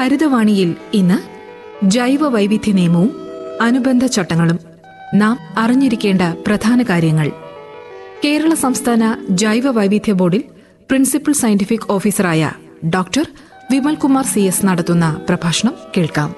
ഹരിതവാണിയിൽ ഇന്ന് ജൈവ വൈവിധ്യ നിയമവും അനുബന്ധ ചട്ടങ്ങളും നാം അറിഞ്ഞിരിക്കേണ്ട പ്രധാന കാര്യങ്ങൾ കേരള സംസ്ഥാന ജൈവ വൈവിധ്യ ബോർഡിൽ പ്രിൻസിപ്പൽ സയന്റിഫിക് ഓഫീസറായ doctor Vimal Kumar C S നടത്തുന്ന പ്രഭാഷണം കേൾക്കാം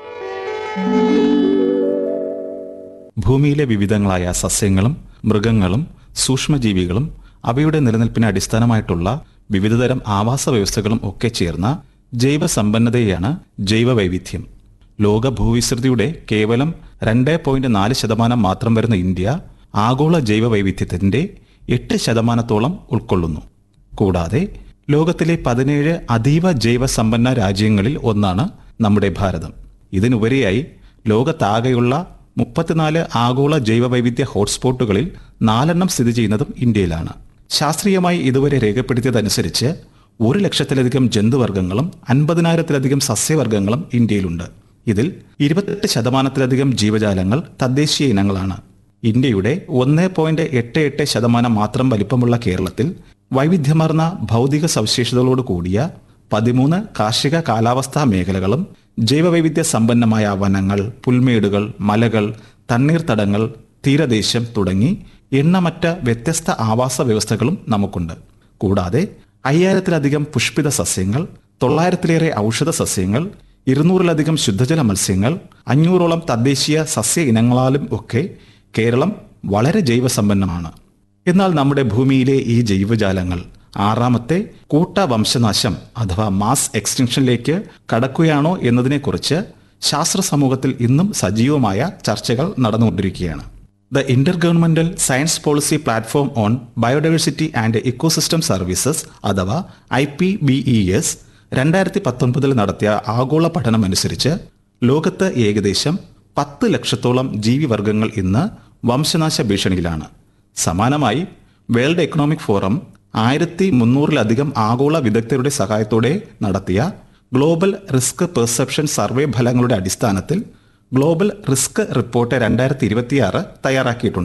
ഭൂമിയിലെ വിവിധങ്ങളായ സസ്യങ്ങളും മൃഗങ്ങളും സൂക്ഷ്മജീവികളും അവയുടെ നിലനിൽപ്പിന് അടിസ്ഥാനമായിട്ടുള്ള വിവിധതരം ആവാസ വ്യവസ്ഥകളും ഒക്കെ ചേർന്ന ജൈവ സമ്പന്നതയാണ് ജൈവ വൈവിധ്യം ലോക ഭൂവിസ്തൃതിയുടെ കേവലം രണ്ട് പോയിന്റ് നാല് ശതമാനം മാത്രം വരുന്ന ഇന്ത്യ ആഗോള ജൈവ വൈവിധ്യത്തിന്റെ എട്ട് ശതമാനത്തോളം ഉൾക്കൊള്ളുന്നു കൂടാതെ ലോകത്തിലെ പതിനേഴ് അതീവ ജൈവ സമ്പന്ന രാജ്യങ്ങളിൽ ഒന്നാണ് നമ്മുടെ ഭാരതം ഇതിനുപരിയായി ലോകത്താകെയുള്ള മുപ്പത്തിനാല് ആഗോള ജൈവ വൈവിധ്യ ഹോട്ട്സ്പോട്ടുകളിൽ നാലെണ്ണം സ്ഥിതി ചെയ്യുന്നതും ഇന്ത്യയിലാണ് ശാസ്ത്രീയമായി ഇതുവരെ രേഖപ്പെടുത്തിയതനുസരിച്ച് ഒരു ലക്ഷത്തിലധികം ജന്തുവർഗ്ഗങ്ങളും അൻപതിനായിരത്തിലധികം സസ്യവർഗ്ഗങ്ങളും ഇന്ത്യയിലുണ്ട് ഇതിൽ ഇരുപത്തെട്ട് ശതമാനത്തിലധികം ജീവജാലങ്ങൾ തദ്ദേശീയ ഇനങ്ങളാണ് ഇന്ത്യയുടെ ഒന്ന് പോയിന്റ് എട്ട് എട്ട് ശതമാനം മാത്രം വലിപ്പമുള്ള കേരളത്തിൽ വൈവിധ്യമാർന്ന ഭൗതിക സവിശേഷതകളോട് കൂടിയ പതിമൂന്ന് കാർഷിക കാലാവസ്ഥാ മേഖലകളും ജൈവവൈവിധ്യ സമ്പന്നമായ വനങ്ങൾ പുൽമേടുകൾ മലകൾ തണ്ണീർത്തടങ്ങൾ തീരദേശം തുടങ്ങി എണ്ണമറ്റ വ്യത്യസ്ത ആവാസ വ്യവസ്ഥകളും നമുക്കുണ്ട് കൂടാതെ അയ്യായിരത്തിലധികം പുഷ്പിത സസ്യങ്ങൾ തൊള്ളായിരത്തിലേറെ ഔഷധ സസ്യങ്ങൾ ഇരുന്നൂറിലധികം ശുദ്ധജല മത്സ്യങ്ങൾ അഞ്ഞൂറോളം തദ്ദേശീയ സസ്യ ഇനങ്ങളാലും ഒക്കെ കേരളം വളരെ ജൈവസമ്പന്നമാണ് എന്നാൽ നമ്മുടെ ഭൂമിയിലെ ഈ ജൈവജാലങ്ങൾ ആറാമത്തെ കൂട്ട വംശനാശം അഥവാ മാസ് എക്സ്റ്റൻഷനിലേക്ക് കടക്കുകയാണോ എന്നതിനെക്കുറിച്ച് ശാസ്ത്ര സമൂഹത്തിൽ ഇന്നും സജീവമായ ചർച്ചകൾ നടന്നുകൊണ്ടിരിക്കുകയാണ് the intergovernmental science policy platform on biodiversity and ecosystem services അഥവാ I P B E S രണ്ടായിരത്തി പത്തൊൻപതിൽ നടത്തിയ ആഗോള പഠനം അനുസരിച്ച് ലോകത്ത് ഏകദേശം പത്ത് ലക്ഷത്തോളം ജീവിവർഗങ്ങൾ ഇന്ന് വംശനാശ ഭീഷണിയിലാണ് സമാനമായി വേൾഡ് എക്കണോമിക് ഫോറം ആയിരത്തി മുന്നൂറിലധികം ആഗോള വിദഗ്ധരുടെ സഹായത്തോടെ നടത്തിയ ഗ്ലോബൽ റിസ്ക് പെർസെപ്ഷൻ സർവേ ഫലങ്ങളുടെ അടിസ്ഥാനത്തിൽ ഗ്ലോബൽ റിസ്ക് റിപ്പോർട്ട് രണ്ടായിരത്തി ഇരുപത്തിയാറ് തയ്യാറാക്കിയിട്ടുണ്ട്